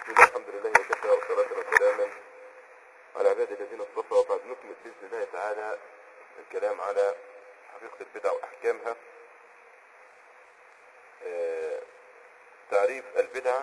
بسم الله الحمد لله وكفى والصلاة والسلام على عباد الذين اصطفى وبعد نكمل بإذن الله تعالى الكلام على حقيقة البدع وأحكامها آه، تعريف البدعة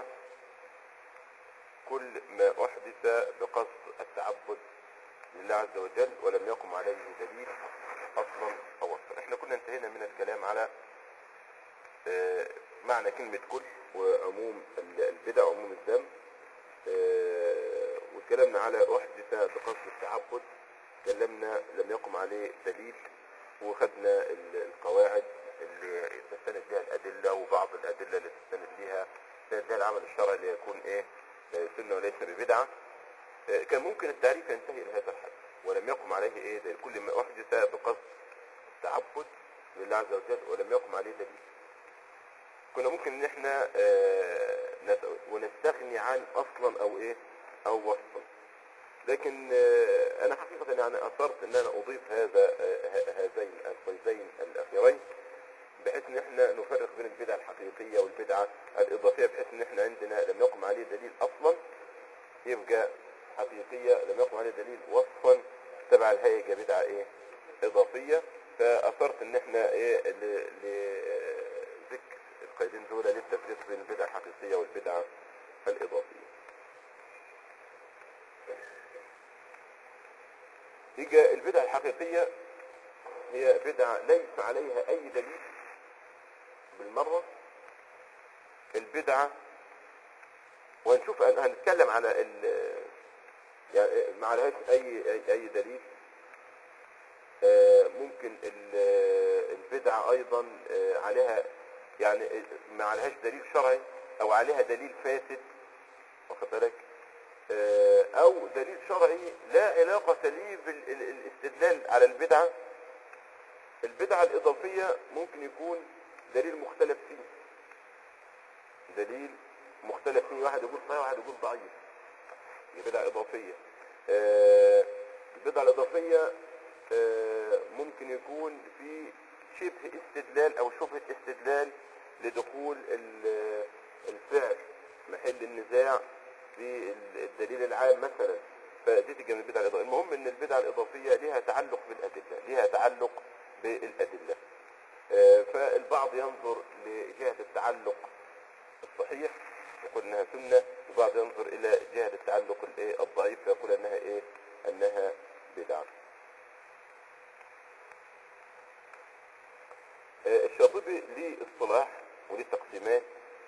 كل ما أحدث بقصد التعبد لله عز وجل ولم يقم عليه دليل أصلا أو وصفا احنا كنا انتهينا من الكلام على آه، معنى كلمة كل وعموم ال- البدع وعموم الذنب آه، واتكلمنا على أحدث بقصد التعبد تكلمنا لم يقم عليه دليل وخدنا ال- القواعد اللي تستند بها الأدلة وبعض الأدلة اللي تستند بها تستند بها العمل الشرعي اللي يكون إيه آه، سنة وليس ببدعة آه، كان ممكن التعريف ينتهي إلى هذا الحد ولم يقم عليه إيه دليل. كل ما أحدث بقصد التعبد لله عز وجل ولم يقم عليه دليل كنا ممكن ان احنا آه، نت- ونستغني عن اصلا او ايه او وصفا لكن آه، انا حقيقة يعني اثرت ان انا اضيف هذا آه، ه- هذين القيدين الاخيرين بحيث ان احنا نفرق بين البدعة الحقيقية والبدعة الاضافية بحيث ان احنا عندنا لم يقم عليه دليل اصلا يبقى حقيقية لم يقم عليه دليل وصفا تبع الهيئة بدعة ايه اضافية فاثرت ان احنا ايه ل- لذكر القيدين دول للتفريق بين البدعة الحقيقية والبدعة الاضافية يجي البدعة الحقيقية هي بدعة ليس عليها اي دليل بالمرة البدعة وهنشوف هنتكلم على ال يعني ما عليهاش اي اي, أي دليل آه، ممكن ال- البدعة ايضا آه، عليها يعني ما عليهاش دليل شرعي او عليها دليل فاسد واخد بالك آه، او دليل شرعي لا علاقة ليه بالاستدلال على البدعة البدعة الاضافية ممكن يكون دليل مختلف فيه دليل مختلف فيه واحد يقول صحيح واحد يقول ضعيف دي بدعة إضافية آه، البدعة الإضافية آه، ممكن يكون في شبه استدلال أو شبهة استدلال لدخول ال- الفعل محل النزاع في الدليل العام مثلا فدي تيجي من البدعة الإضافية المهم إن البدعة الإضافية لها تعلق بالأدلة لها تعلق بالأدلة آه، فالبعض ينظر لجهة التعلق الصحيح يقول انها سنة وبعض ينظر الى جهة التعلق الايه الضعيف فيقول انها ايه انها بدعة آه، الشاطبي ليه اصطلاح وليه تقسيمات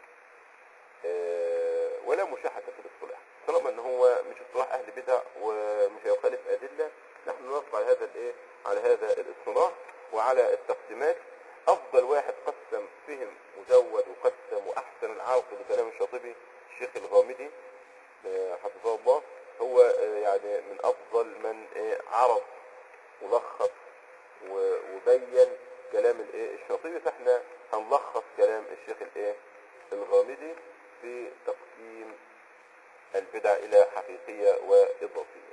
آه، ولا مشاحة في الاصطلاح طالما ان هو مش اصطلاح اهل بدع ومش هيخالف ادلة نحن نوقف على هذا الايه على هذا الاصطلاح وعلى التقسيمات افضل واحد قسم فهم مزود وقسم واحسن العاقل لكلام الشاطبي الشيخ الغامدي آه، حفظه الله هو آه، يعني من افضل من آه، عرض ولخص و- وبين كلام الايه الشاطبي فاحنا هنلخص كلام الشيخ الايه الغامدي في تقسيم البدع الى حقيقيه واضافيه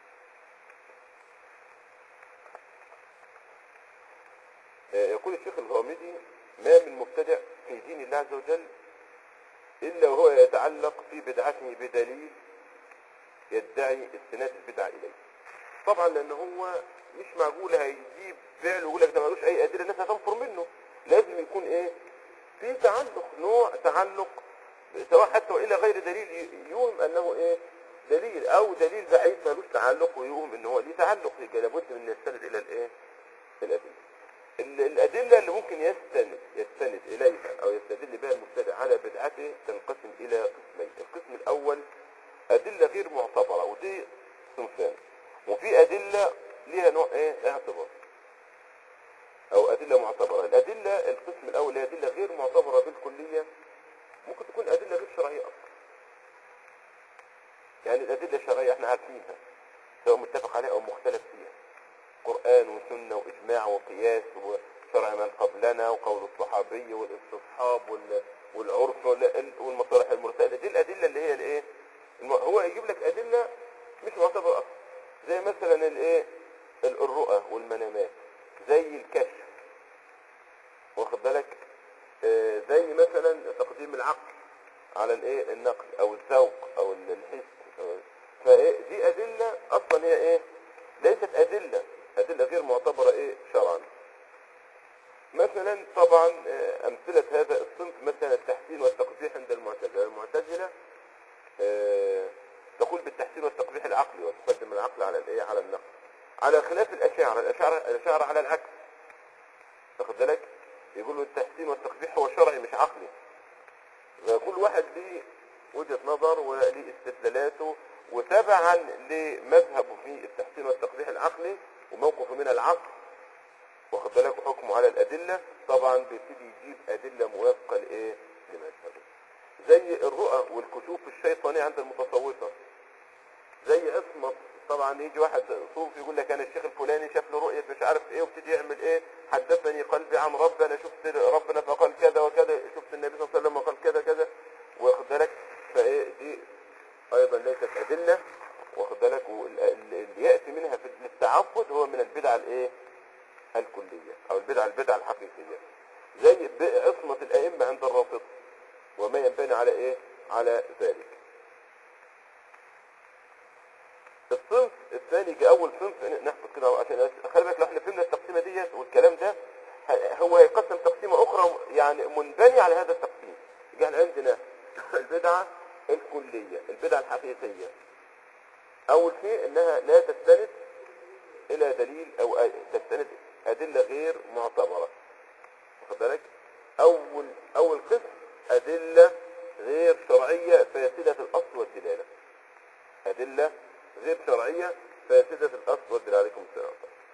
آه، يقول الشيخ الغامدي ما من مبتدع في دين الله عز وجل إلا وهو يتعلق في بدعته بدليل يدعي استناد البدعة إليه طبعا لأن هو مش معقول هيجيب فعل ويقول لك ده ملوش أي أدلة الناس هتنفر منه لازم يكون إيه في تعلق نوع تعلق سواء حتى وإلى غير دليل ي- يوهم أنه إيه دليل أو دليل بعيد ملوش تعلق ويوهم أنه هو ليه تعلق يبقى لابد من أن يستند إلى الإيه الأدلة ال- الأدلة اللي ممكن يستند يستند إليها أو يستدل بها المبتدع على بدعته تنقسم إلى قسمين القسم الأول أدلة غير معتبرة ودي صنفان وفي أدلة ليها نوع إيه اعتبار أو أدلة معتبرة الأدلة القسم الأول هي أدلة غير معتبرة بالكلية ممكن تكون أدلة غير شرعية أصلا يعني الأدلة الشرعية احنا عارفينها سواء متفق عليها أو مختلف فيها قرآن وسنة وإجماع وقياس وشرع من قبلنا وقول الصحابي والاستصحاب وال- والعرف وال- والمصالح المرسلة دي الأدلة اللي هي الإيه الم- هو يجيب لك أدلة مش معتبرة أصلا زي مثلا الإيه ال- الرؤى والمنامات زي الكشف واخد بالك آه، زي مثلا تقديم العقل على الايه النقل او الذوق او ال- الحس أو- فايه دي ادله اصلا هي ايه ليست ادله ادله غير معتبره ايه شرعا مثلا طبعا آه، امثله هذا الصنف مثلا التحسين والتقبيح عند المعتزله المعتزله آه، تقول بالتحسين والتقبيح العقلي وتقدم العقل على الايه على النقل على خلاف الاشاعره الاشاعره الاشاعره على العكس واخد بالك يقولوا التحسين والتقبيح هو شرعي مش عقلي فكل واحد ليه وجهة نظر وليه استدلالاته وتبعا لمذهبه في التحسين والتقبيح العقلي وموقفه من العقل واخد بالك حكمه على الأدلة طبعا بيبتدي يجيب أدلة موافقة لإيه لمذهبه زي الرؤى والكشوف الشيطانية عند المتصوفة زي عصمة طبعا يجي واحد صوفي يقول لك انا الشيخ الفلاني شاف له رؤية مش عارف ايه وابتدي يعمل ايه حدثني قلبي عن ربي انا شفت ربنا فقال كذا وكذا شفت النبي صلى الله عليه وسلم وقال كذا كذا واخد بالك فايه دي ايضا ليست ادله واخد بالك واللي ياتي منها في التعبد هو من البدع الايه الكليه او البدع البدع الحقيقيه زي ب- عصمه الائمه عند الرافضه وما ينبني على ايه على ذلك الصنف الثاني جاء اول صنف نحفظ كده عشان خلي بالك لو احنا فهمنا التقسيمه ديت والكلام ده ه- هو هيقسم تقسيمه اخرى يعني منبني على هذا التقسيم يعني عندنا البدعه الكليه البدعه الحقيقيه اول شيء انها لا تستند الى دليل او أ- تستند ادله غير معتبره واخد بالك اول اول قسم ادله غير شرعيه فاسده الاصل والدلاله أدلة غير شرعية فاسدة الأصل والدلالة عليكم السلام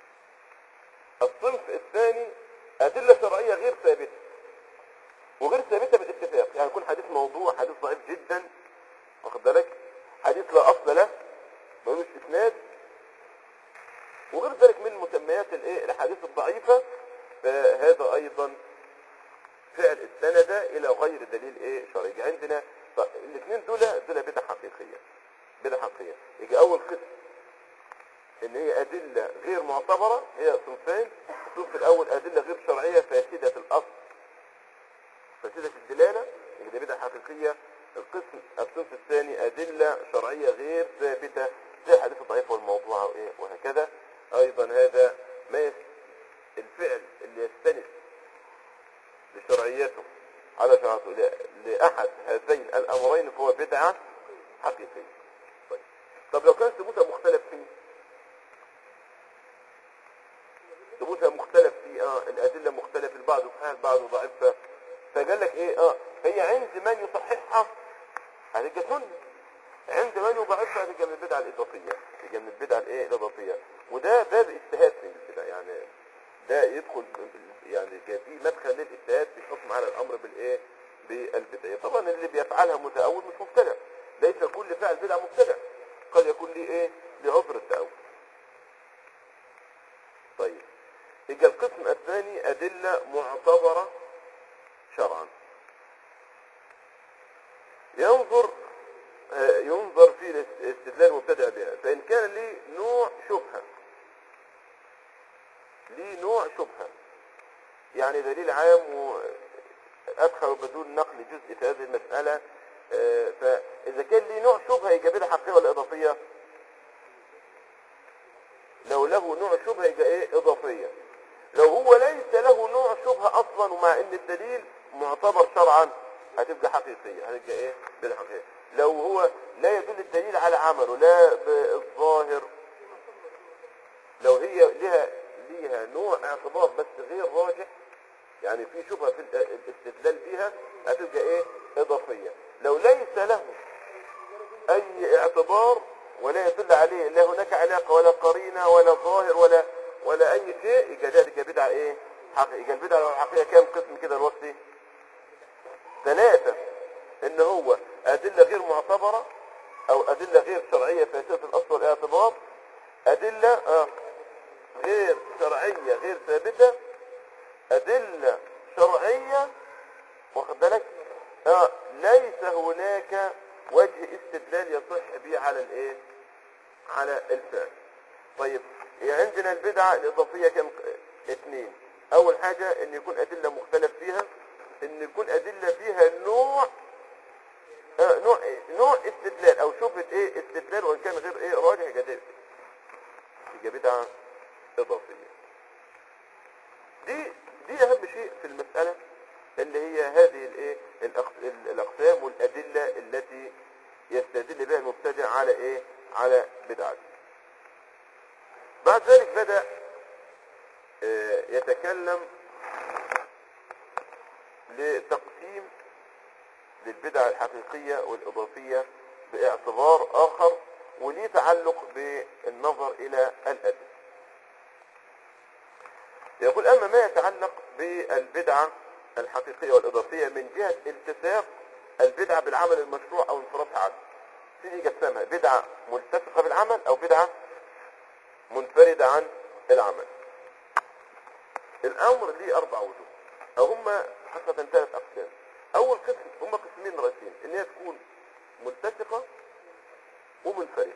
الصنف الثاني أدلة شرعية غير ثابتة وغير ثابتة بالاتفاق يعني يكون حديث موضوع حديث ضعيف جدا واخد بالك حديث لا أصل له ملوش إسناد وغير ذلك من مسميات الايه الأحاديث الضعيفة فهذا أيضا فعل استند إلى غير دليل إيه شرعي يجي عندنا طيب الاثنين دول دول بدع حقيقية بدع حقيقية يجي أول قسم ان هي ادله غير معتبره هي صنفين الصنف الاول ادله غير شرعيه فاسده الاصل فاسده الدلاله اللي دي بدعه حقيقيه القسم الصنف الثاني ادله شرعيه غير ثابته زي الحديث الضعيف والموضوع وايه وهكذا ايضا هذا ما يس... الفعل اللي يستند لشرعيته على شرعته ل... لاحد هذين الامرين فهو بدعه حقيقيه طيب طب لو كان ثبوتها مختلف فيه ثبوتها مختلف في اه الادله مختلف البعض صحيح البعض ضعيف فقال لك ايه اه هي عند من يصححها هتبقى سنه عند من يضعفها هتبقى من البدعه الاضافيه تبقى من البدعه الايه الاضافيه وده باب اجتهاد في البدع يعني ده يدخل يعني كان في مدخل للاجتهاد في الحكم على الامر بالايه بالبدعيه طبعا اللي بيفعلها متأول مش مبتدع ليس كل فعل بدعه مبتدع قد يكون ليه ايه لعذر التأول طيب يبقى القسم الثاني أدلة معتبرة شرعا ينظر آه، ينظر في الاستدلال المبتدع بها فإن كان لي نوع شبهة لي نوع شبهة يعني دليل عام وأدخل بدون نقل جزء في هذه المسألة آه، فإذا كان لي نوع شبهة يبقى بدها حقيقية ولا إضافية؟ لو له نوع شبهة يبقى إيه إضافية لو هو ليس له نوع شبهة اصلا ومع ان الدليل معتبر شرعا هتبقى حقيقية هتبقى ايه بدعة حقيقية لو هو لا يدل الدليل على عمله لا بالظاهر لو هي لها ليها نوع اعتبار بس غير راجح يعني في شبهة في ال- الاستدلال بها هتبقى ايه اضافية لو ليس له اي اعتبار ولا يدل عليه لا هناك علاقة ولا قرينة ولا ظاهر ولا ولا اي شيء يبقى ده يبقى بدعة ايه حقيقة يبقى البدعة الحقيقية كام قسم كده الوقت ثلاثة ان هو ادلة غير معتبرة او ادلة غير شرعية فاسدة الاصل والاعتبار ادلة آه غير شرعية غير ثابتة ادلة شرعية واخد بالك آه ليس هناك وجه استدلال يصح به على الايه على الفعل طيب يعني عندنا البدعة الإضافية كم اثنين أول حاجة إن يكون أدلة مختلف فيها إن يكون أدلة فيها نوع استدلال وان كان غير ايه راجح يبقى ده- يبقى بدعه اضافيه دي دي اهم شيء في المساله اللي هي هذه الايه الأقس- ال- الاقسام والادله التي يستدل بها المبتدع على ايه على بدعته بعد ذلك بدا آه، يتكلم لتقسيم للبدع الحقيقية والإضافية باعتبار آخر وليه تعلق بالنظر إلى الأدب يقول أما ما يتعلق بالبدعة الحقيقية والإضافية من جهة التساق البدعة بالعمل المشروع أو انصرافها عنه سيدي يقسمها بدعة ملتصقة بالعمل أو بدعة منفردة عن العمل الأمر ليه أربع وجوه أو هما حقيقة ثلاث أقسام أول قسم هما قسمين رئيسيين إن هي تكون ملتصقة ومنفردة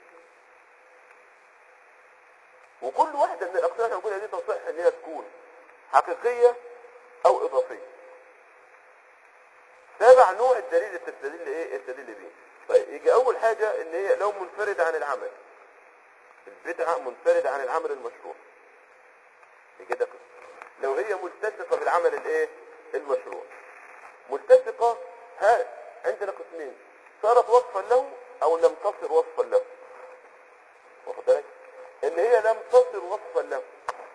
وكل واحدة من الأقسام اللي موجودة دي تصح إن هي تكون حقيقية أو إضافية سابع نوع الدليل اللي تستدل إيه التدل بيه طيب يجي أول حاجة إن هي لو منفردة عن العمل البدعة منفردة عن العمل المشروع يجي ده قسم لو هي ملتصقة بالعمل الايه المشروع ملتصقة ها عندنا قسمين صارت وصفا له او لم تصر وصفا له واخد بالك ان هي لم تصر وصفا له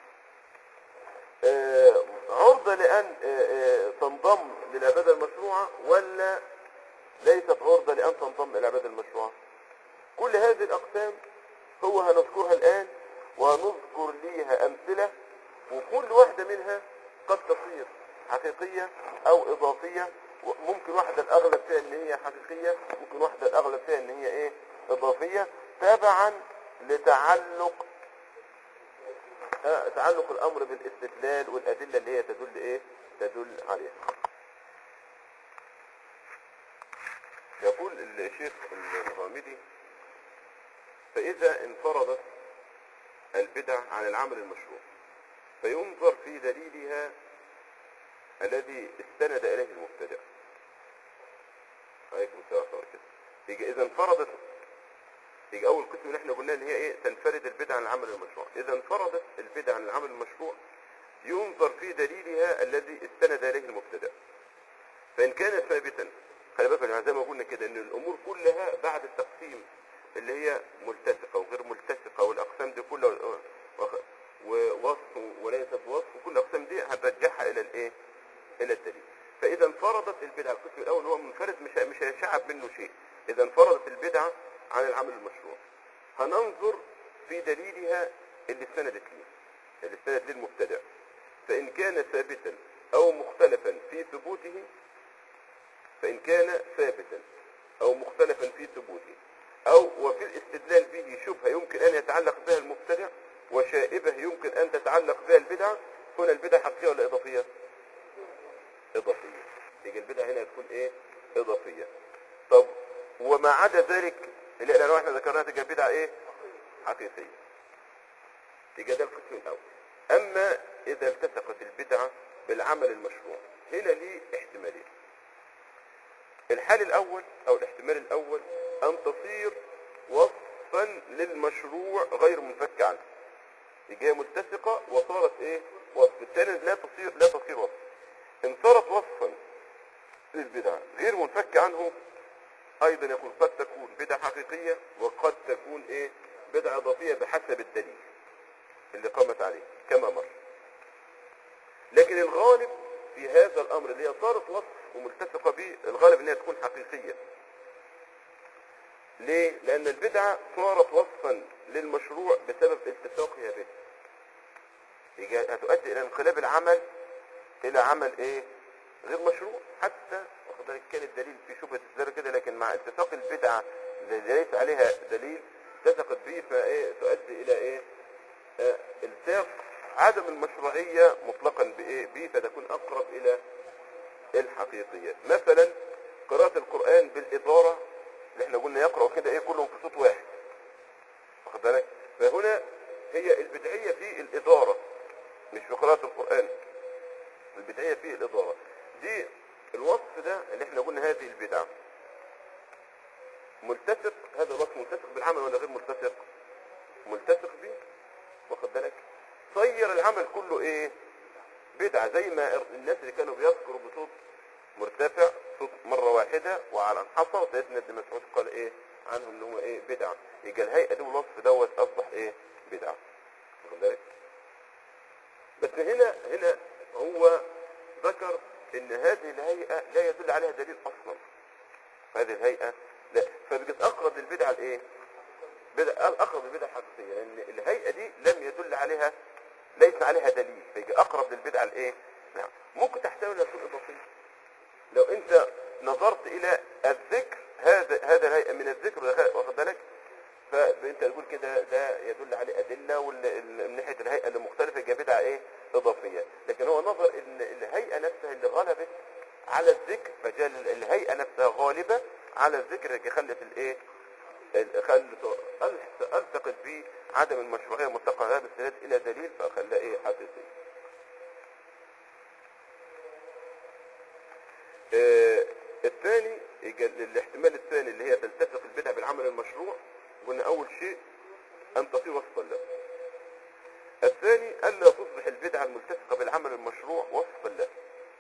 آه، عرضة لان آه، آه، تنضم للعبادة المشروعة ولا ليست عرضة لان تنضم للعبادة المشروعة كل هذه الاقسام هو هنذكرها الان ونذكر ليها امثلة وكل واحدة منها قد تصير حقيقية او اضافية ممكن واحدة الاغلب فيها ان هي حقيقية ممكن واحدة الاغلب فيها ان هي ايه اضافية تبعا لتعلق آه، تعلق الامر بالاستدلال والادلة اللي هي تدل ايه تدل عليها يقول الشيخ الغامدي فاذا انفردت البدع عن العمل المشروع فينظر في دليلها الذي استند اليه المبتدع عليكم السلام ورحمه الله يجي اذا انفردت يجي اول قسم اللي احنا قلناه اللي هي ايه تنفرد البدع عن العمل المشروع اذا انفردت البدع عن العمل المشروع ينظر في دليلها الذي استند اليه المبتدع فان كان ثابتا خلي بالك يا جماعة زي ما قلنا كده ان الامور كلها بعد التقسيم اللي هي ملتصقه وغير ملتصقه والاقسام دي كلها وخ- ووصف وليست وصف وكل الاقسام دي هترجعها الى الايه الى الدليل فاذا انفردت البدعه القسم الاول هو منفرد مش مش هيشعب منه شيء اذا انفردت البدعه عن العمل المشروع هننظر في دليلها اللي استندت ليه اللي استند ليه المبتدع فان كان ثابتا او مختلفا في ثبوته فإن كان ثابتا أو مختلفا في ثبوته أو وفي الاستدلال به شبهة يمكن أن يتعلق بها المبتدع وشائبة يمكن أن تتعلق بها البدعة هنا البدعة حقيقية ولا إضافية؟ إضافية يجي البدعة هنا تكون إيه؟ إضافية طب وما عدا ذلك اللي لو احنا ذكرناها تبقى بدعة إيه؟ حقيقية يبقى ده القسم الأول أما إذا التصقت البدعة بالعمل المشروع هنا ليه احتمالين الحال الأول أو الاحتمال الأول أن تصير وصفا للمشروع غير منفك عنه يجي هي ملتصقة وصارت إيه وصف الثاني لا تصير لا تصير وصف إن صارت وصفا للبدعة غير منفك عنه أيضا يقول قد تكون بدعة حقيقية وقد تكون إيه بدعة إضافية بحسب الدليل اللي قامت عليه كما مر لكن الغالب في هذا الامر اللي هي صارت وصف وملتصقه به الغالب انها تكون حقيقيه ليه لان البدعه صارت وصفا للمشروع بسبب التصاقها به يجي هتؤدي الى انقلاب العمل الى عمل ايه غير مشروع حتى واخد بالك كان الدليل في شبهه الزر كده لكن مع اتفاق البدعه اللي ليس عليها دليل التصقت به فايه تؤدي الى ايه آه، التاق عدم المشروعية مطلقا بإيه؟ به فتكون أقرب إلى الحقيقية مثلا قراءة القرآن بالإدارة اللي احنا قلنا يقرأ كده إيه كلهم في صوت واحد واخد بالك فهنا هي البدعية في الإدارة مش في قراءة القرآن البدعية في الإدارة دي الوصف ده اللي احنا قلنا هذه البدعة ملتصق هذا الوصف ملتصق بالعمل ولا غير ملتصق ملتصق به واخد بالك صير العمل كله ايه بدعة زي ما الناس اللي كانوا بيذكروا بصوت مرتفع صوت مرة واحدة وعلى انحصر سيدنا ابن مسعود قال ايه عنه ان هو ايه بدعة يبقى الهيئة دي والوصف دوت اصبح ايه بدعة واخد بالك بس هنا هنا هو ذكر ان هذه الهيئة لا يدل عليها دليل اصلا هذه الهيئة لا فبقت اقرب للبدعة الايه بدع اقرب للبدعة الحقيقية لان الهيئة دي لم يدل عليها ليس عليها دليل فيجي اقرب للبدعة الايه نعم ممكن تحتمل ان تكون اضافية لو انت نظرت الى الذكر هذا هذا الهيئة من الذكر واخد بالك فانت تقول كده ده يدل عليه ادله ومن ناحيه الهيئه اللي مختلفه يبقى بدعه ايه اضافيه لكن هو نظر ان الهيئه نفسها اللي غلبت على الذكر فجال الهيئه نفسها غالبه على الذكر اللي خلت الايه ال- خلت ألح- التقط به عدم المشروعيه متقى هذا السناد الى دليل فخلاه ايه حقيقي آه، الثاني يجي الاحتمال الثاني اللي هي تلتصق البدع بالعمل المشروع قلنا اول شيء ان تصير وصفا له الثاني الا تصبح البدعه الملتصقه بالعمل المشروع وصفا له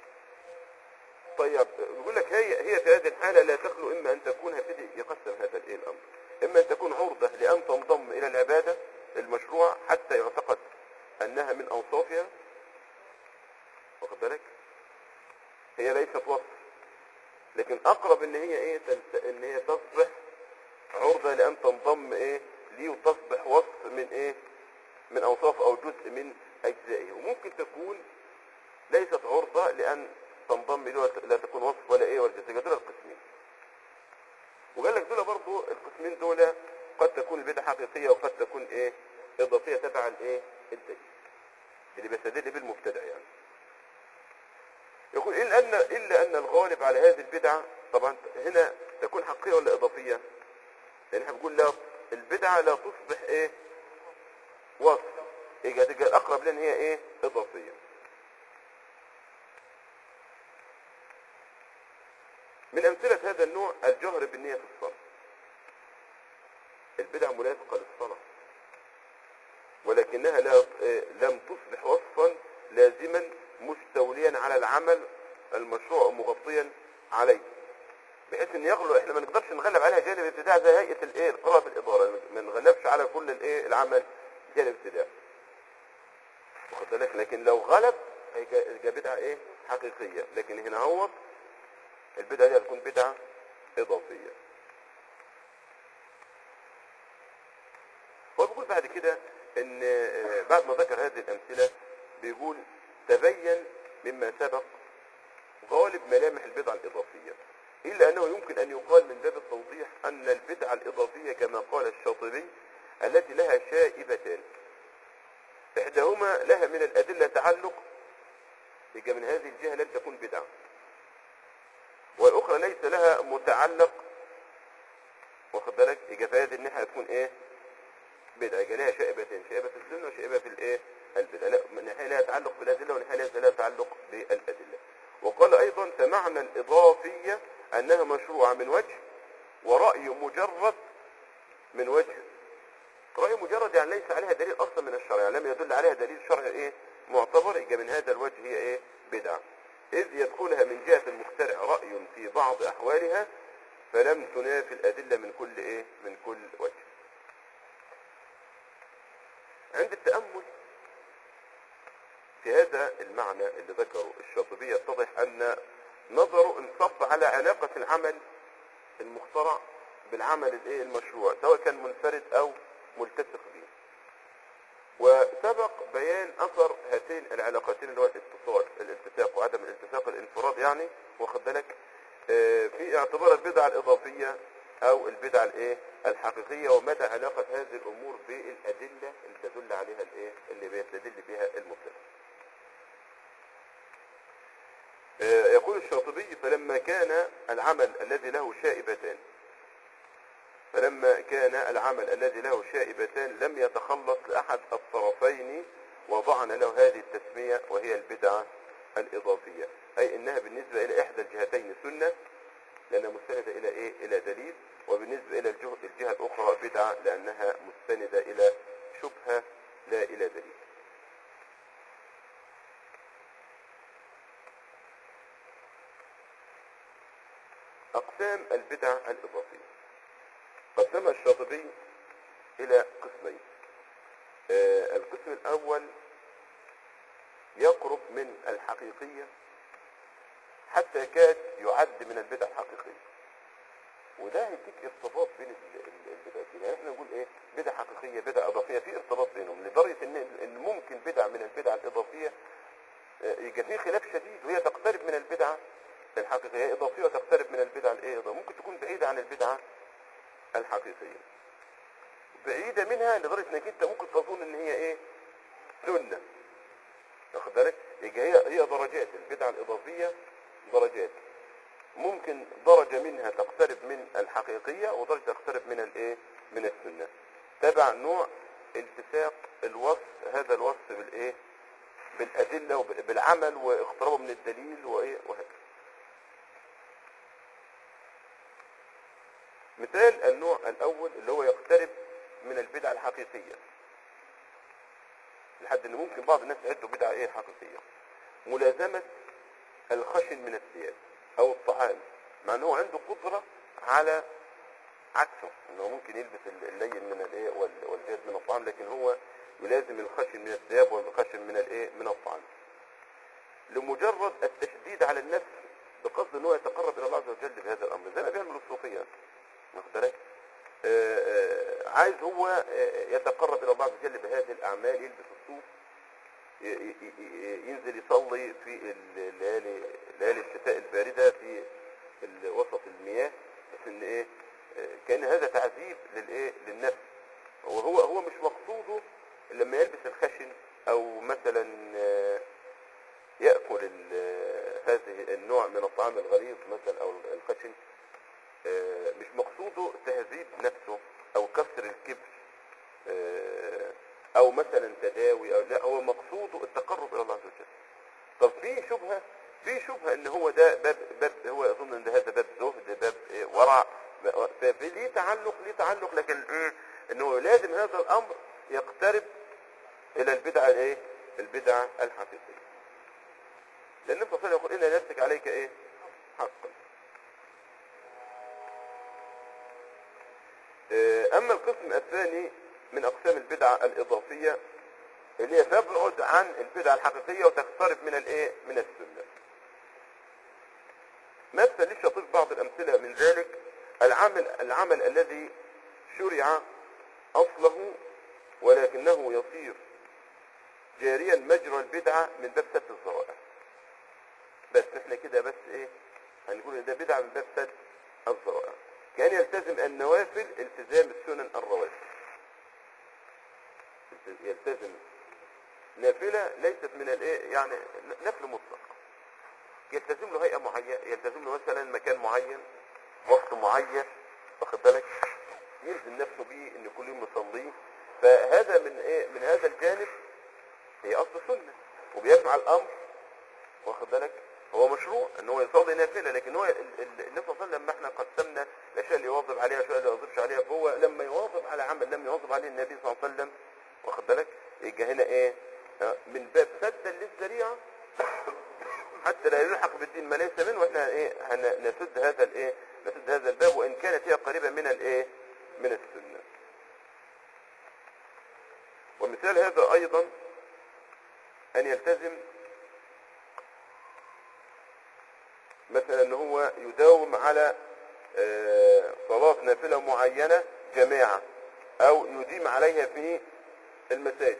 طيب يقول لك هي هي في هذه الحاله لا تخلو اما ان تكون هبتدي يقسم هذا الايه الامر اما ان تكون عرضه لان تنضم الى العباده المشروع حتى يعتقد انها من اوصافها واخد بالك هي ليست وصف لكن اقرب ان هي ايه تلت... ان هي تصبح عرضة لان تنضم ايه ليه وتصبح وصف من ايه من اوصاف او جزء من اجزائه وممكن تكون ليست عرضة لان تنضم له لا تكون وصف ولا ايه ولا جزء دول القسمين وقال لك دول برضو القسمين دول قد تكون البدعة حقيقية وقد تكون ايه اضافية تبع الايه الدليل اللي بيستدل بالمبتدع يعني يقول إلا أن إلا أن الغالب على هذه البدعة طبعا هنا تكون حقيقية ولا إضافية؟ لأن احنا بنقول لا البدعة لا تصبح إيه؟ وصف يبقى تبقى الأقرب لأن هي إيه؟ إضافية. من أمثلة هذا النوع الجهر بالنية في الصلاة. البدع ملاصقة للصلاة. ولكنها لا إيه، لم تصبح وصفا لازما مستوليا على العمل المشروع ومغطيا عليه بحيث ان يغلو احنا ما نقدرش نغلب عليها جانب الابتداع زي هيئه الايه القراءه بالاداره ما نغلبش على كل الايه العمل جانب الابتداع واخد بالك لكن لو غلب هيبقى بدعه ايه حقيقيه لكن هنا هو البدعه دي هتكون بدعه اضافيه هو بيقول بعد كده ان آه، بعد ما ذكر هذه الامثله بيقول تبين مما سبق غالب ملامح البدعه الاضافيه الا انه يمكن ان يقال من باب التوضيح ان البدعه الاضافيه كما قال الشاطبي التي لها شائبتان احداهما لها من الادله تعلق يبقى من هذه الجهه لن تكون بدعه والاخرى ليس لها متعلق واخد بالك يبقى في هذه الناحيه تكون ايه بدعة يبقى لها شائبتين شائبة في السنة وشائبة في الايه البدعة لا من ناحية لها تعلق بالأدلة ومن ناحية ليس لها تعلق بالأدلة وقال أيضا فمعنى الإضافية أنها مشروعة من وجه ورأي مجرد من وجه رأي مجرد يعني ليس عليها دليل أصلا من الشرع يعني لم يدل عليها دليل شرعي إيه معتبر يبقى من هذا الوجه هي إيه بدعة إذ يدخلها من جهة المخترع رأي في بعض أحوالها فلم تنافي الأدلة من كل إيه من كل وجه عند التأمل في هذا المعنى اللي ذكره الشاطبي يتضح أن نظره انصب على علاقة العمل المخترع بالعمل الايه المشروع سواء كان منفرد أو ملتصق به وسبق بيان أثر هاتين العلاقتين اللي هو الاتصال الالتصاق وعدم الالتصاق الانفراد يعني واخد بالك آه، في اعتبار البدعة الإضافية أو البدعة الإيه الحقيقية ومدى علاقة هذه الأمور بالأدلة اللي تدل عليها الإيه اللي بيستدل بها المبتدع. آه، يقول الشاطبي فلما كان العمل الذي له شائبتان فلما كان العمل الذي له شائبتان لم يتخلص لأحد الطرفين وضعنا له هذه التسمية وهي البدعة الإضافية أي إنها بالنسبة إلى إحدى الجهتين سنة لأنها مستندة إلى إيه؟ إلى دليل وبالنسبة وبالنسبة إلى الجهة, الجهة الأخرى بدعة لأنها مستندة إلى شبهة لا إلى دليل أقسام البدع الإضافية قسمها الشاطبي إلى قسمين آه، القسم الأول يقرب من الحقيقية حتى يكاد يعد من البدع الحقيقية وده هيديك ارتباط بين ال- ال- البدعتين يعني احنا نقول ايه بدع حقيقية بدع إضافية في ارتباط بينهم لدرجة ان إن ممكن بدع من البدع الإضافية آه، يبقى في خلاف شديد وهي تقترب من البدعة الحقيقية هي إضافية وتقترب من البدعة الإيه إضافية. ممكن تكون بعيدة عن البدعة الحقيقية بعيدة منها لدرجة انك انت ممكن تظن ان هي ايه سنة واخد بالك يبقى هي هي درجات البدعة الإضافية درجات ممكن درجة منها تقترب من الحقيقية ودرجة تقترب من الايه من السنة تبع نوع التساق الوصف هذا الوصف بالايه بالأدلة وبالعمل واقترابه من الدليل وايه وهكذا مثال النوع الأول اللي هو يقترب من البدعة الحقيقية لحد ان ممكن بعض الناس يعدوا بدعة ايه حقيقية ملازمة الخشن من الثياب او الطعام مع ان هو عنده قدرة على عكسه انه ممكن يلبس اللين من الايه وال- والجاد من الطعام لكن هو يلازم الخشن من الثياب والخشن من الايه من الطعام لمجرد التشديد على النفس بقصد ان هو يتقرب الى الله عز وجل بهذا الامر زي ما بيعمل الصوفيه واخد بالك آه، آه، عايز هو آه، يتقرب الى الله عز وجل بهذه الاعمال يلبس الصوف ي- ي- ي- ينزل يصلي في الليالي ليالي الشتاء البارده في ال- وسط المياه بس ان ايه آه، كان هذا تعذيب للايه للنفس وهو هو مش مقصوده لما يلبس الخشن او مثلا آه، ياكل ال- هذه النوع من الطعام الغليظ مثلا او الخشن آه، مش مقصوده تهذيب نفسه او كسر الكبر آه، او مثلا تداوي او لا هو مقصوده التقرب الى الله عز وجل طب في شبهه في شبهه ان هو ده باب باب هو يظن ان هذا باب زهد باب إيه ورع ففي ليه تعلق ليه تعلق لكن ايه انه لازم هذا الامر يقترب الى البدعه الايه البدعه الحقيقيه لان النبي صلى الله عليه وسلم يقول ان نفسك عليك ايه حقا آه، اما القسم الثاني من اقسام البدعه الاضافيه اللي هي تبعد عن البدعه الحقيقيه وتقترب من الايه من السنه مثل ليش اضيف بعض الامثله من ذلك العمل العمل الذي شرع اصله ولكنه يصير جاريا مجرى البدعه من باب سد الذرائع بس احنا كده بس ايه هنقول ان ده بدعه من باب سد الذرائع كان يلتزم النوافل التزام السنن الرواتب يلتزم نافلة ليست من الايه يعني نفل مطلق يلتزم له هيئة معينة يلتزم له مثلا مكان معين وقت معين واخد بالك يلزم نفسه بيه ان كل يوم يصليه فهذا من ايه من هذا الجانب هي اصل سنة وبيفعل الامر واخد بالك هو مشروع ان هو يصلي نافله لكن هو ال- ال- النبي صلى الله عليه وسلم لما احنا قسمنا الاشياء اللي يواظب عليها والاشياء اللي ما يواظبش عليها فهو لما يواظب على عمل لم يواظب عليه النبي صلى الله عليه وسلم واخد بالك يبقى هنا ايه آه، من باب سدا للذريعه حتى لا يلحق بالدين ما ليس منه واحنا ايه هن- نسد هذا الايه نسد هذا الباب وان كانت هي قريبه من الايه من السنه ومثال هذا ايضا ان يلتزم مثلا ان هو يداوم على آه، صلاة نافلة معينة جماعة او يديم عليها في المساجد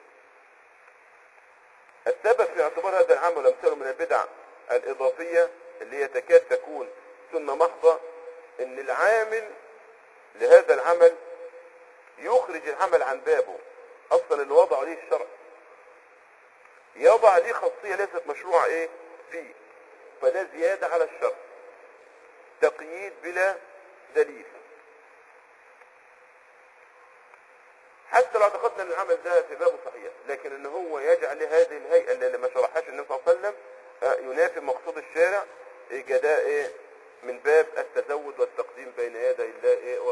السبب في اعتبار هذا العمل امثاله من البدع الاضافية اللي هي تكاد تكون سنة محضة ان العامل لهذا العمل يخرج العمل عن بابه اصلا اللي وضعه ليه الشرع يضع ليه خاصية ليست مشروعة ايه فيه فده زيادة على الشرع تقييد بلا دليل حتى لو اعتقدنا ان العمل ده في بابه صحيح لكن ان هو يجعل هذه الهيئة اللي ما شرحهاش النبي صلى الله عليه وسلم آه، ينافي مقصود الشارع يبقى ده ايه من باب التزود والتقديم بين يدي الله ايه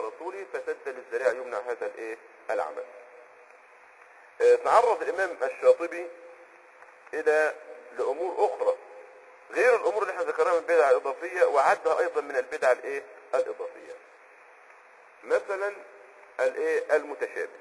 تعرض الامام الشاطبي الى لامور اخرى غير الامور اللي احنا ذكرناها من البدع الاضافيه وعدها ايضا من البدع الايه الاضافيه مثلا الايه المتشابه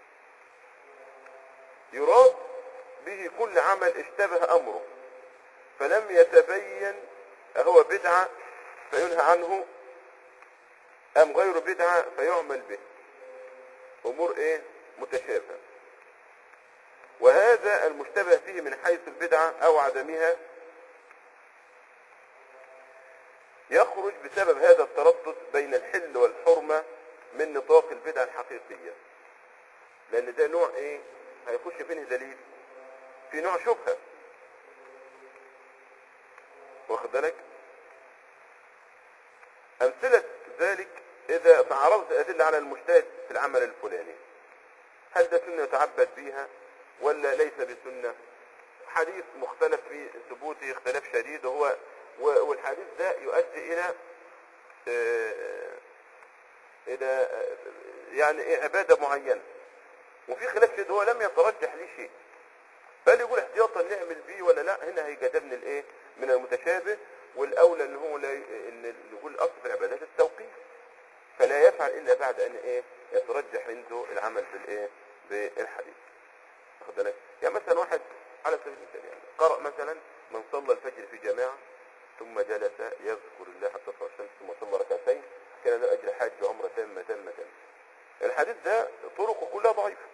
يراد به كل عمل اشتبه امره فلم يتبين أهو بدعة فينهى عنه أم غير بدعة فيعمل به أمور إيه متشابهة وهذا المشتبه فيه من حيث البدعة أو عدمها يخرج بسبب هذا التردد بين الحل والحرمة من نطاق البدعة الحقيقية لأن ده نوع إيه هيخش فيه دليل في نوع شبهة واخد بالك أمثلة ذلك إذا تعرضت الأدلة على المجتهد في العمل الفلاني هل ده سنة يتعبد بيها ولا ليس بسنة حديث مختلف في ثبوته اختلاف شديد وهو و- والحديث ده يؤدي إلى آه، إلى آه، يعني إيه عبادة معينة وفي خلاف شديد هو لم يترجح ليه شيء بل يقول احتياطا نعمل بيه ولا لا هنا هيجدد من الايه من المتشابه والاولى ان هو لا ي- ان يقول الاصل في العبادات التوقيف فلا يفعل الا بعد ان ايه يترجح عنده العمل بالايه بالحديث واخد بالك يعني مثلا واحد على سبيل المثال يعني قرأ مثلا من صلى الفجر في جماعة ثم جلس يذكر الله حتى تطلع الشمس ثم صلى ركعتين كان له اجر حج وعمره تامه تامه تامه الحديث ده طرقه كلها ضعيفه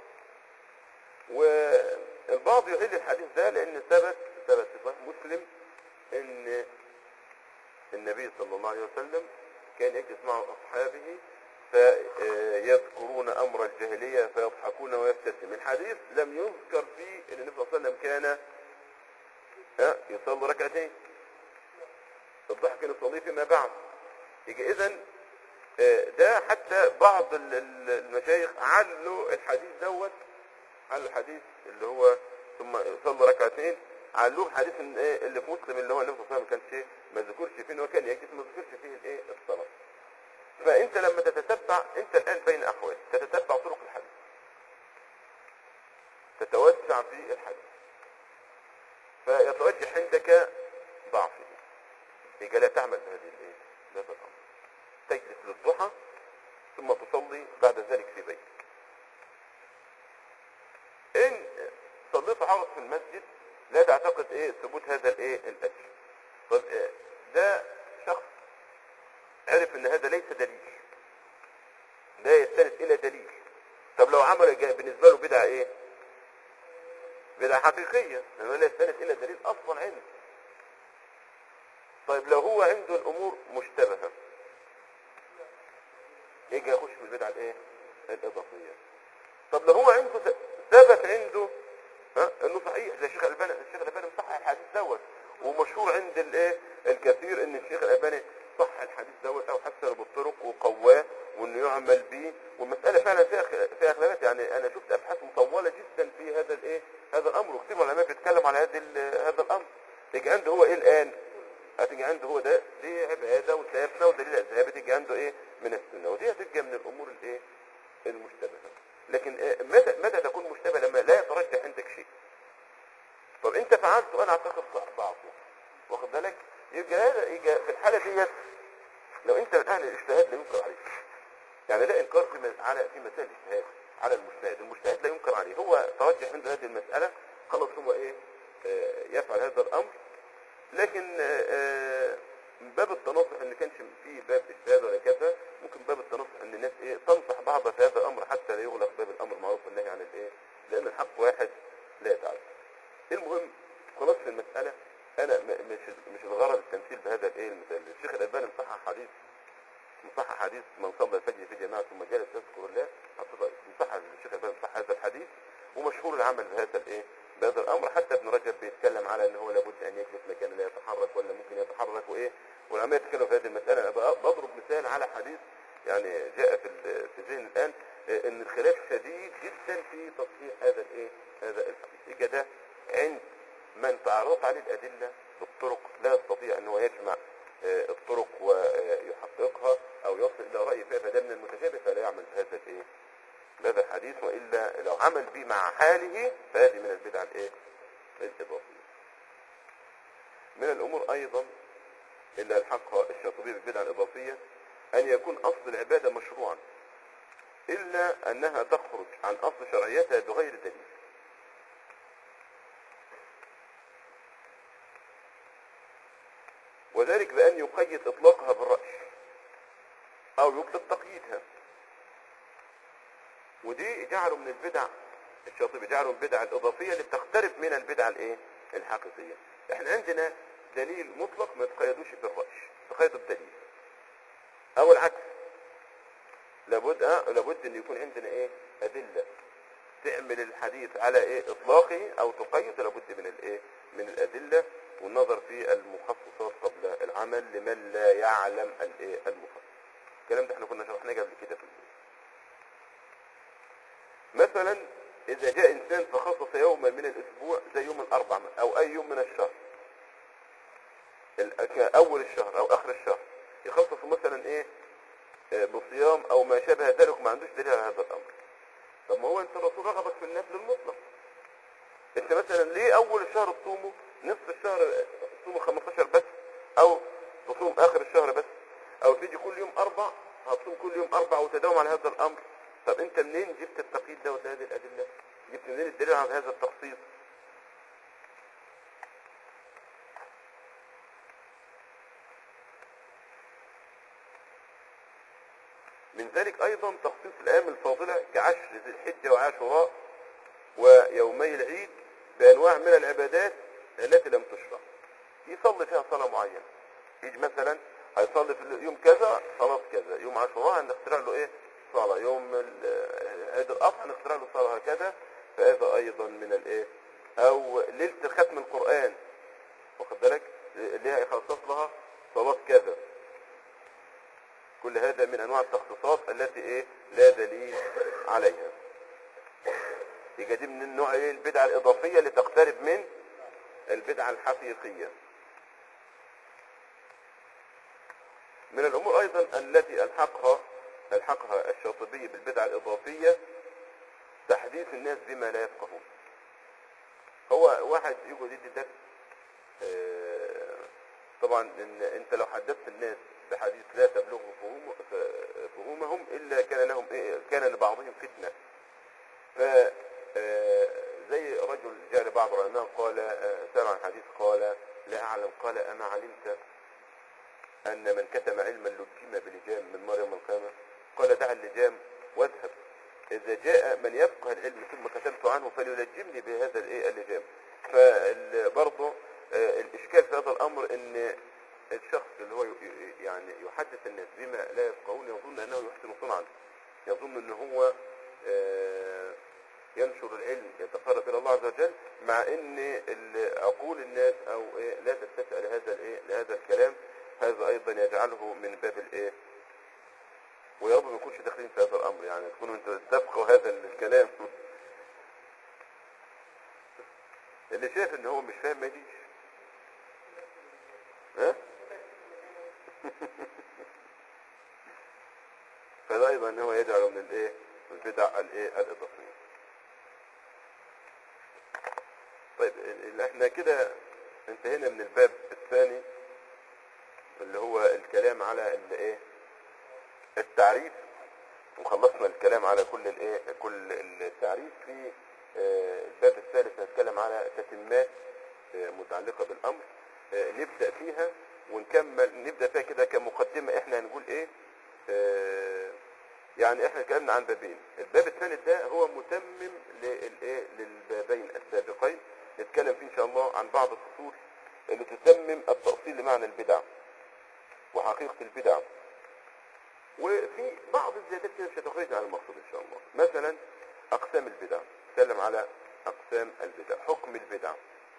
والبعض يحل الحديث ده لان ثبت ثبت في صحيح مسلم ان النبي صلى الله عليه وسلم كان يجلس مع اصحابه فيذكرون امر الجاهليه فيضحكون ويبتسم الحديث لم يذكر فيه ان النبي صلى الله عليه وسلم كان ها، يصلي ركعتين الضحك يصليه فيما بعد يجي اذا ده حتى بعض ال- ال- المشايخ علوا الحديث دوت علوا الحديث اللي هو ثم صلى ركعتين علوه الحديث إن إيه اللي في مسلم اللي هو النبي صلى الله عليه وسلم ما كانش ما ذكرش فيه ان هو كان يجلس ما ذكرش فيه الايه الصلاه فانت لما تتتبع انت الان بين احوال تتتبع طرق الحديث تتوسع في الحديث فيترجح عندك ضعفه يبقى لا تعمل بهذه الايه بهذا الامر تجلس للضحى ثم تصلي بعد ذلك في بيتك ان صليت عرض في المسجد لا تعتقد ايه ثبوت هذا الايه الاجر طب إيه ده شخص عرف ان هذا ليس دليل لا يستند الى دليل طب لو عمل جا- بالنسبه له بدعه ايه بدعه حقيقيه لانه لا يستند الى دليل اصلا عنده طيب لو هو عنده الامور مشتبهه يجي يخش في البدعه الايه الاضافيه طب لو هو عنده ث- ثبت عنده ها انه صحيح زي الشيخ الالباني الشيخ الالباني مصحح الحديث دوت ومشهور عند الايه الكثير ان الشيخ الالباني صح الحديث دوت او حسن بالطرق وقواه وانه يعمل به والمساله فعلا فيها خ- فيها خلافات يعني انا شفت ابحاث مطوله جدا في هذا الايه هذا الامر وكثير من العلماء بيتكلم على هذا ال- هذا الامر تيجي عنده هو ايه الان هتيجي عنده هو ده دي عباده وثابته ودليل ثابت يجي عنده ايه من السنه ودي هتبقى من الامور الايه المشتبهه لكن آه، متى متى تكون مشتبه لما لا يترجح عندك شيء طب انت فعلت وانا اعتقد ضعفه واخد بالك يبقى هذا يبقى في الحاله ديت لو انت من اهل الاجتهاد لا ينكر عليك يعني لا انكار في مس- على في مسائل الاجتهاد على المجتهد المجتهد لا ينكر عليه هو ترجح عنده هذه المساله خلاص هو ايه آه، يفعل هذا الامر لكن آه، آه، من باب التناصح ان كانش في باب اجتهاد ولا كذا ممكن باب التناصح ان الناس ايه تنصح بعضها في هذا الامر حتى لا يغلق باب الامر المعروف والنهي عن الايه لان الحق واحد لا يتعدى المهم خلاص في المساله انا م- مش مش الغرض التمثيل بهذا الايه المثال الشيخ الالباني مصحح حديث مصحح حديث من صلى الفجر في جماعه ثم جلس يذكر الله حتى مصحح الشيخ الالباني مصحح هذا الحديث ومشهور العمل بهذا الايه بهذا الامر حتى ابن رجب بيتكلم على ان هو لابد ان يجلس مكان لا يتحرك ولا ممكن يتحرك وايه والعلماء يتكلموا في هذه المساله انا بق- بضرب مثال على حديث يعني جاء في ال- في ذهن الان آه، ان الخلاف شديد جدا في تصحيح هذا الايه هذا الحديث يبقى ده عند من تعرضت عليه الادله بالطرق لا يستطيع ان هو يجمع آه، الطرق ويحققها او يصل الى راي فيها فده من المتشابه فلا يعمل بهذا الايه بهذا الحديث الحديث والا لو عمل به مع حاله فهذه من البدع الايه الاضافيه من الامور ايضا الا الحقها الشاطبي بالبدع الاضافيه ان يكون اصل العباده مشروعا الا انها تخرج عن اصل شرعيتها بغير دليل وذلك بأن يقيد إطلاقها بالرأي أو يطلق تقييدها ودي جعلوا من البدع الشاطبي جعلوا من البدع الإضافية اللي بتختلف من البدع الإيه؟ الحقيقية احنا عندنا دليل مطلق ما تقيدوش بالرأي تقيدوا بدليل أو العكس لابد أه لابد أن يكون عندنا إيه أدلة تعمل الحديث على إيه إطلاقه أو تقيد لابد من الإيه من الأدلة والنظر في المخصصات قبل العمل لمن لا يعلم الايه المخصص الكلام ده احنا كنا شرحناه قبل كده في البيت. مثلا اذا جاء انسان فخصص يوما من الاسبوع زي يوم الاربع او اي يوم من الشهر ال- اول الشهر او اخر الشهر يخصص مثلا ايه آه، بصيام او ما شابه ذلك ما عندوش دليل على هذا الامر طب ما هو انت الرسول رغبك في النفل المطلق انت مثلا ليه اول الشهر تصومه نصف الشهر تصومه 15 بس او تصوم اخر الشهر بس او تيجي كل يوم اربع هتصوم كل يوم اربع وتداوم على هذا الامر طب انت منين جبت التقييد ده وهذه الادله جبت منين الدليل على هذا التخصيص من ذلك ايضا تخصيص الايام الفاضله كعشر ذي الحجه وعاشوراء ويومي العيد بانواع من العبادات التي لم تشرع يصلي فيها صلاه معينه يجي مثلا هيصلي في يوم كذا صلاه كذا يوم عاشوراء هنخترع له ايه صلاه يوم ال- عيد الاضحى هنخترع له صلاه هكذا فهذا ايضا من الايه او ليله ختم القران واخد بالك اللي هي يخصص لها صلاه كذا كل هذا من انواع التخصيصات التي ايه لا دليل عليها يبقى دي من النوع ايه البدعه الاضافيه اللي تقترب من البدعه الحقيقيه من الامور ايضا التي الحقها الحقها الشاطبي بالبدعه الاضافيه تحديث الناس بما لا يفقهون هو واحد يقعد يدي درس آه، طبعا إن انت لو حدثت الناس بحديث لا تبلغ فهوم ف- فهومهم الا كان لهم إيه كان لبعضهم فتنه ف آه، زي رجل جاء لبعض العلماء قال آه، سأل عن حديث قال لا أعلم قال أما علمت أن من كتم علما لجم بلجام من نار يوم القيامة قال دع اللجام واذهب إذا جاء من يفقه العلم ثم كتمت عنه فليلجمني بهذا الإيه اللجام فبرضه الإشكال في هذا الأمر أن الشخص اللي هو ي- ي- يعني يحدث الناس بما لا يفقهون يظن أنه يحسن صنعا يظن أن هو آه، ينشر العلم يتقرب الى الله عز وجل مع ان ال- عقول الناس او إيه لا تتسع لهذا الايه لهذا الكلام هذا ايضا يجعله من باب الايه ويا رب ما نكونش داخلين في هذا الامر يعني تكونوا انتوا تفقهوا هذا الكلام اللي شايف ان هو مش فاهم ما يجيش ها فده ايضا ان هو يجعله من الايه من البدع الايه الاضافيه طيب ال- ال- احنا كده انتهينا من الباب الثاني اللي هو الكلام على الايه التعريف وخلصنا الكلام على كل الايه كل التعريف في آه، الباب الثالث هنتكلم على تتمات آه، متعلقه بالامر آه، نبدا فيها ونكمل نبدا فيها كده كمقدمه احنا هنقول ايه آه، يعني احنا اتكلمنا عن بابين الباب الثالث ده هو متمم للايه للبابين السابقين نتكلم فيه ان شاء الله عن بعض الفصول اللي تتمم التأصيل لمعنى البدع وحقيقة البدع وفي بعض الزيادات كده مش هتخرجنا عن المقصود ان شاء الله مثلا اقسام البدع نتكلم على اقسام البدع حكم البدع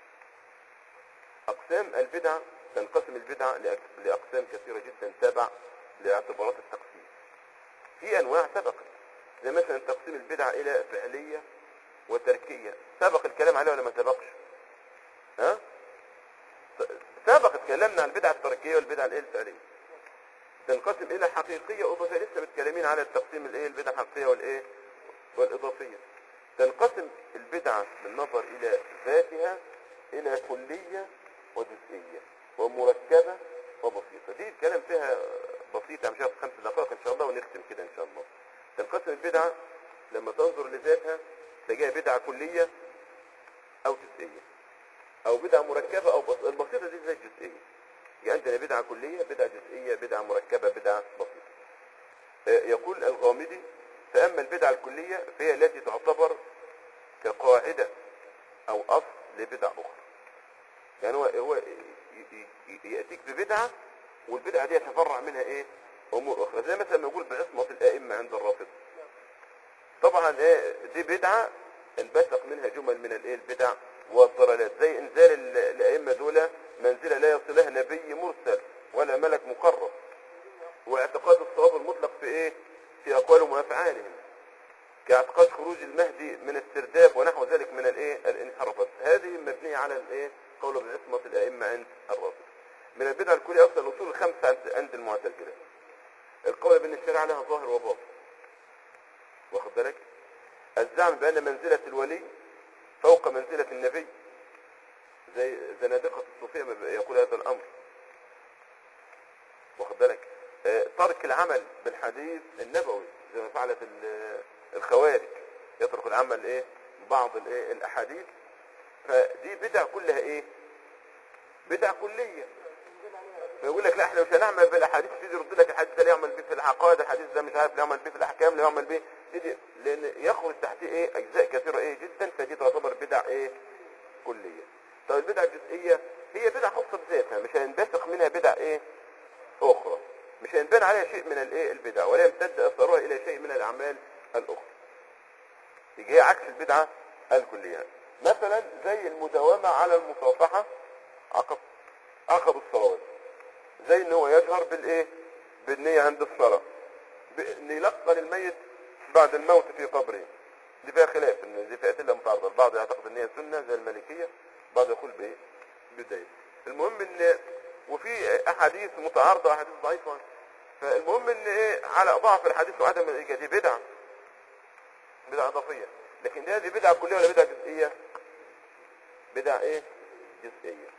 اقسام البدع تنقسم البدع لأك- لاقسام كثيرة جدا تابع لاعتبارات التقسيم في انواع سبقت زي مثلا تقسيم البدع الى فعلية وتركية سبق الكلام عليها ولا ما سبقش ها سبق اتكلمنا عن البدعة التركية والبدعة الايه الفعلية تنقسم الى حقيقية واضافية لسه متكلمين على التقسيم الايه البدعة الحقيقية والايه والإضافية تنقسم البدعة بالنظر إلى ذاتها إلى كلية وجزئية ومركبة وبسيطة دي الكلام فيها بسيط مش هاخد خمس دقائق إن شاء الله ونختم كده إن شاء الله تنقسم البدعة لما تنظر لذاتها تلاقيها بدعة كلية أو جزئية أو بدعة مركبة أو بسيطة البسيطة دي زي الجزئية يعني عندنا بدعة كلية بدعة جزئية بدعة مركبة بدعة بسيطة آه، يقول الغامدي فأما البدعة الكلية فهي التي تعتبر كقاعدة أو أصل لبدع أخرى يعني هو هو ي- ي- ي- يأتيك ببدعة والبدعة دي يتفرع منها إيه أمور أخرى زي مثلا ما يقول بعصمة الآئمة عند الرافضة طبعا إيه دي بدعة انبثق منها جمل من الإيه البدع والضلالات زي إنزال ال- الأئمة دول منزلة لا يصلها نبي مرسل ولا ملك مقرب واعتقاد الصواب المطلق في ايه في اقوالهم وافعالهم كاعتقاد خروج المهدي من السرداب ونحو ذلك من الايه الانحرافات هذه مبنيه على الايه قول بعصمه الائمه عند الرافض من البدع الكليه اصلا الاصول الخمسه عند- عند المعتزله القول بان الشريعه لها ظاهر وباطن واخد بالك الزعم بان منزله الولي فوق منزله النبي زي زنادقه الصوفيه ما يقول هذا الامر واخد بالك آه، ترك العمل بالحديث النبوي زي ما فعلت ال- الخوارج يترك العمل ايه بعض الايه الاحاديث فدي بدع كلها ايه بدع كليه فيقول لك لا احنا مش هنعمل بالاحاديث تيجي يرد لك الحديث ده لا يعمل به في العقائد الحديث ده مش عارف لا يعمل به في الاحكام لا يعمل به تيجي لان يخرج تحتيه ايه اجزاء كثيره ايه جدا فدي تعتبر بدع ايه كليه طب البدع الجزئيه هي بدع خاصه بذاتها مش هينبثق منها بدع ايه اخرى مش هينبان عليها شيء من الايه البدع ولا يمتد اثرها الى شيء من الاعمال الاخرى يجي هي عكس البدعه الكليه مثلا زي المداومه على المصافحه عقب عقب الصلوات زي ان هو يجهر بالايه بالنيه عند الصلاه بان يلقن الميت بعد الموت في قبره دي فيها خلاف ان دي فئه الا متعارضه البعض يعتقد ان هي سنه زي المالكيه البعض يقول بايه بدايه المهم ان وفي احاديث متعارضه واحاديث ضعيفه فالمهم ان ايه على ضعف الحديث وعدم الإجابة دي بدعه بدعه اضافيه لكن دي هذه بدعه كليه ولا بدعه جزئيه بدعه ايه جزئيه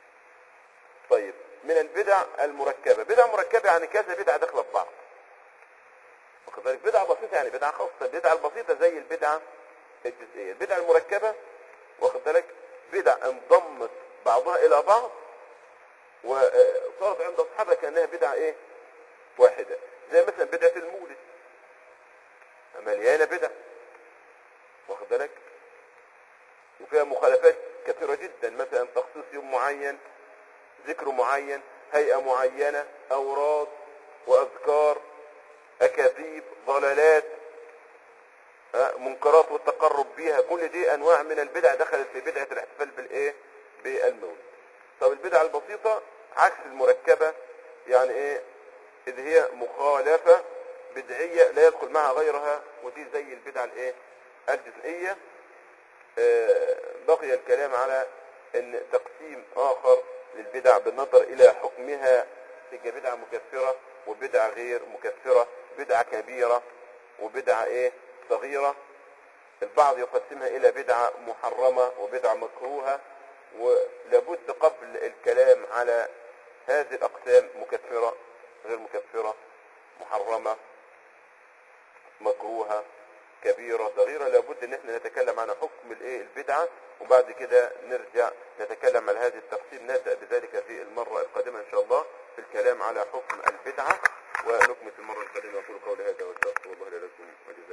طيب من البدع المركبه بدعه مركبه يعني كذا بدعه داخله في بعض واخد بالك بدعه بسيطه يعني بدعه خاصه البدعه البسيطه زي البدعه الجزئيه البدعه المركبه واخد بالك بدع انضمت بعضها الى بعض وصارت عند اصحابها كانها بدعه ايه واحده زي مثلا بدعه المولد مليانه بدع واخد بالك وفيها مخالفات كثيره جدا مثلا تخصيص يوم معين ذكر معين هيئه معينه اوراد واذكار اكاذيب ضلالات آه، منكرات والتقرب بها كل دي انواع من البدع دخلت في بدعه الاحتفال بالايه بالمولد طب البدعه البسيطه عكس المركبه يعني ايه اذ هي مخالفه بدعيه لا يدخل معها غيرها ودي زي البدعه الايه الجزئيه آه، بقي الكلام على ان تقسيم اخر للبدع بالنظر الى حكمها تبقى بدعه مكفره وبدعه غير مكفره بدعه كبيره وبدعه ايه صغيره البعض يقسمها الى بدعه محرمه وبدعه مكروهه ولابد قبل الكلام على هذه الاقسام مكفره غير مكفره محرمه مكروهه كبيرة صغيرة لابد ان احنا نتكلم عن حكم الايه البدعة وبعد كده نرجع نتكلم عن هذه التقسيم نبدأ بذلك في المرة القادمة ان شاء الله في الكلام على حكم البدعة ونكمل في المرة القادمة اقول قولي هذا واستغفر الله لي ولكم وجزاكم